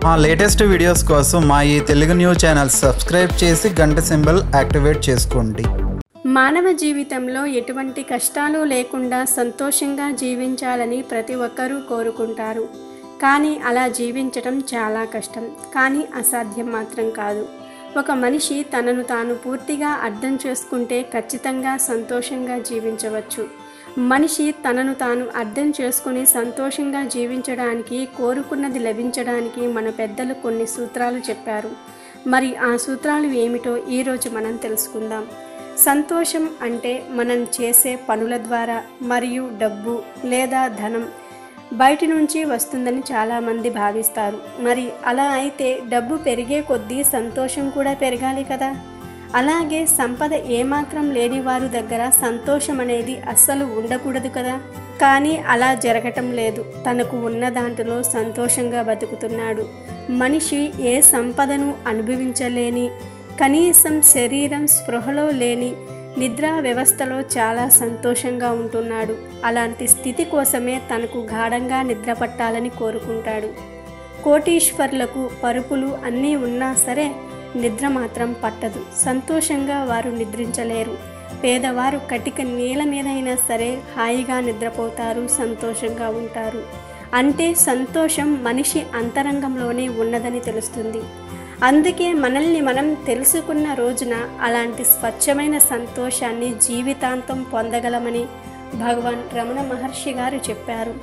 మా latest videos కోసం మా ఈ తెలుగు న్యూస్ ఛానల్ సబ్స్క్రైబ్ చేసి గంట సింబల్ యాక్టివేట్ చేసుకోండి మానవ జీవితంలో ఎటువంటి కష్టాలు లేకుండా సంతోషంగా జీవించాలని ప్రతి ఒక్కరూ కోరుకుంటారు కానీ అలా జీవించటం చాలా కష్టం కానీ అసాధ్యం మాత్రం కాదు ఒక మనిషి తనను తాను పూర్తిగా అర్థం చేసుకుంటే ఖచ్చితంగా సంతోషంగా జీవించవచ్చు మనిషి తనను తాను అర్థం చేసుకుని సంతోషంగా జీవించడానికి కోరుకున్నది లభించడానికి మన పెద్దలు కొన్ని సూత్రాలు చెప్పారు మరి ఆ సూత్రాలు ఏమిటో ఈరోజు మనం తెలుసుకుందాం సంతోషం అంటే మనం చేసే పనుల ద్వారా మరియు డబ్బు లేదా ధనం బయటి నుంచి వస్తుందని చాలామంది భావిస్తారు మరి అలా అయితే డబ్బు పెరిగే కొద్దీ సంతోషం కూడా పెరగాలి కదా అలాగే సంపద ఏమాత్రం లేని వారి దగ్గర సంతోషం అనేది అస్సలు ఉండకూడదు కదా కానీ అలా జరగటం లేదు తనకు ఉన్న దాంట్లో సంతోషంగా బతుకుతున్నాడు మనిషి ఏ సంపదను అనుభవించలేని కనీసం శరీరం స్పృహలో లేని నిద్రా వ్యవస్థలో చాలా సంతోషంగా ఉంటున్నాడు అలాంటి స్థితి కోసమే తనకు గాఢంగా నిద్ర పట్టాలని కోరుకుంటాడు కోటీశ్వర్లకు పరుపులు అన్నీ ఉన్నా సరే నిద్ర మాత్రం పట్టదు సంతోషంగా వారు నిద్రించలేరు పేదవారు కటిక నీల మీదైనా సరే హాయిగా నిద్రపోతారు సంతోషంగా ఉంటారు అంటే సంతోషం మనిషి అంతరంగంలోనే ఉన్నదని తెలుస్తుంది అందుకే మనల్ని మనం తెలుసుకున్న రోజున అలాంటి స్వచ్ఛమైన సంతోషాన్ని జీవితాంతం పొందగలమని భగవాన్ రమణ మహర్షి గారు చెప్పారు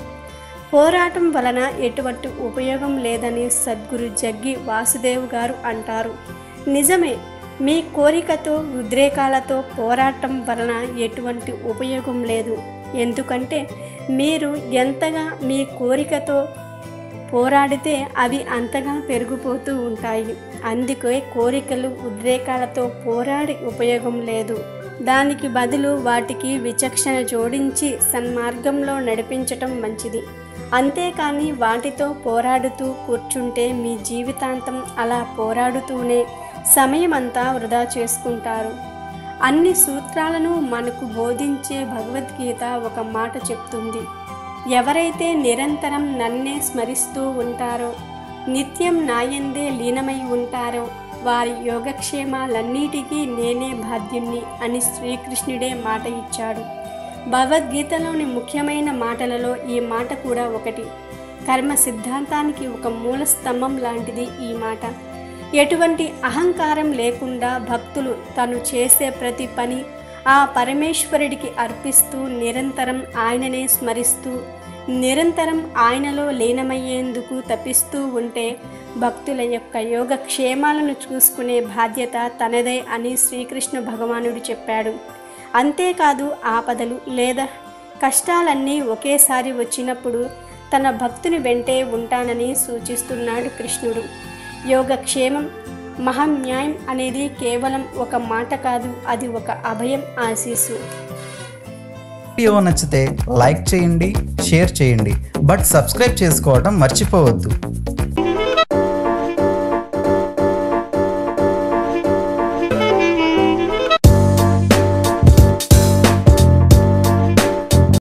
పోరాటం వలన ఎటువంటి ఉపయోగం లేదని సద్గురు జగ్గి వాసుదేవ్ గారు అంటారు నిజమే మీ కోరికతో ఉద్రేకాలతో పోరాటం వలన ఎటువంటి ఉపయోగం లేదు ఎందుకంటే మీరు ఎంతగా మీ కోరికతో పోరాడితే అవి అంతగా పెరిగిపోతూ ఉంటాయి అందుకే కోరికలు ఉద్రేకాలతో పోరాడి ఉపయోగం లేదు దానికి బదులు వాటికి విచక్షణ జోడించి సన్మార్గంలో నడిపించటం మంచిది అంతేకాని వాటితో పోరాడుతూ కూర్చుంటే మీ జీవితాంతం అలా పోరాడుతూనే సమయమంతా వృధా చేసుకుంటారు అన్ని సూత్రాలను మనకు బోధించే భగవద్గీత ఒక మాట చెప్తుంది ఎవరైతే నిరంతరం నన్నే స్మరిస్తూ ఉంటారో నిత్యం నాయందే లీనమై ఉంటారో వారి యోగక్షేమాలన్నిటికీ నేనే బాధ్యుణ్ణి అని శ్రీకృష్ణుడే మాట ఇచ్చాడు భగవద్గీతలోని ముఖ్యమైన మాటలలో ఈ మాట కూడా ఒకటి కర్మ సిద్ధాంతానికి ఒక మూల స్తంభం లాంటిది ఈ మాట ఎటువంటి అహంకారం లేకుండా భక్తులు తను చేసే ప్రతి పని ఆ పరమేశ్వరుడికి అర్పిస్తూ నిరంతరం ఆయననే స్మరిస్తూ నిరంతరం ఆయనలో లీనమయ్యేందుకు తప్పిస్తూ ఉంటే భక్తుల యొక్క యోగక్షేమాలను చూసుకునే బాధ్యత తనదే అని శ్రీకృష్ణ భగవానుడు చెప్పాడు అంతేకాదు ఆపదలు లేదా కష్టాలన్నీ ఒకేసారి వచ్చినప్పుడు తన భక్తుని వెంటే ఉంటానని సూచిస్తున్నాడు కృష్ణుడు యోగక్షేమం మహాన్యాయం అనేది కేవలం ఒక మాట కాదు అది ఒక అభయం ఆశీస్సు వీడియో నచ్చితే లైక్ చేయండి షేర్ చేయండి బట్ సబ్స్క్రైబ్ చేసుకోవడం మర్చిపోవద్దు